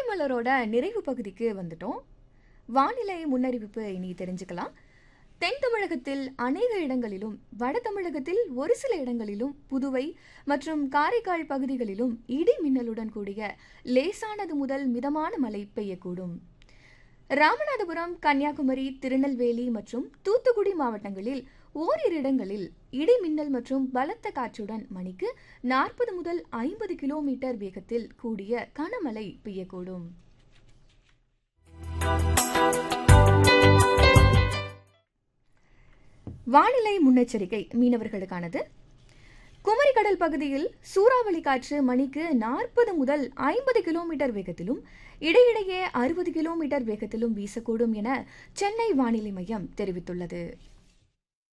மலரோட நிறைவு பகுதிக்கு வந்துட்டோம் வானிலை முன்னறிவிப்பு இனி தெரிஞ்சுக்கலாம் தென் தமிழகத்தில் அநேக இடங்களிலும் வட தமிழகத்தில் ஒரு சில இடங்களிலும் புதுவை மற்றும் காரைக்கால் பகுதிகளிலும் இடி மின்னலுடன் கூடிய லேசானது முதல் மிதமான மழை பெய்யக்கூடும் ராமநாதபுரம் கன்னியாகுமரி திருநெல்வேலி மற்றும் தூத்துக்குடி மாவட்டங்களில் ஓரிரு இடங்களில் இடி மின்னல் மற்றும் பலத்த காற்றுடன் மணிக்கு நாற்பது முதல் ஐம்பது கிலோமீட்டர் வேகத்தில் கூடிய கனமழை பெய்யக்கூடும் வானிலை முன்னெச்சரிக்கை மீனவர்களுக்கானது குமரி கடல் பகுதியில் சூறாவளி காற்று மணிக்கு நாற்பது முதல் ஐம்பது கிலோமீட்டர் வேகத்திலும் இடையிடையே அறுபது கிலோமீட்டர் வேகத்திலும் வீசக்கூடும் என சென்னை வானிலை மையம் தெரிவித்துள்ளது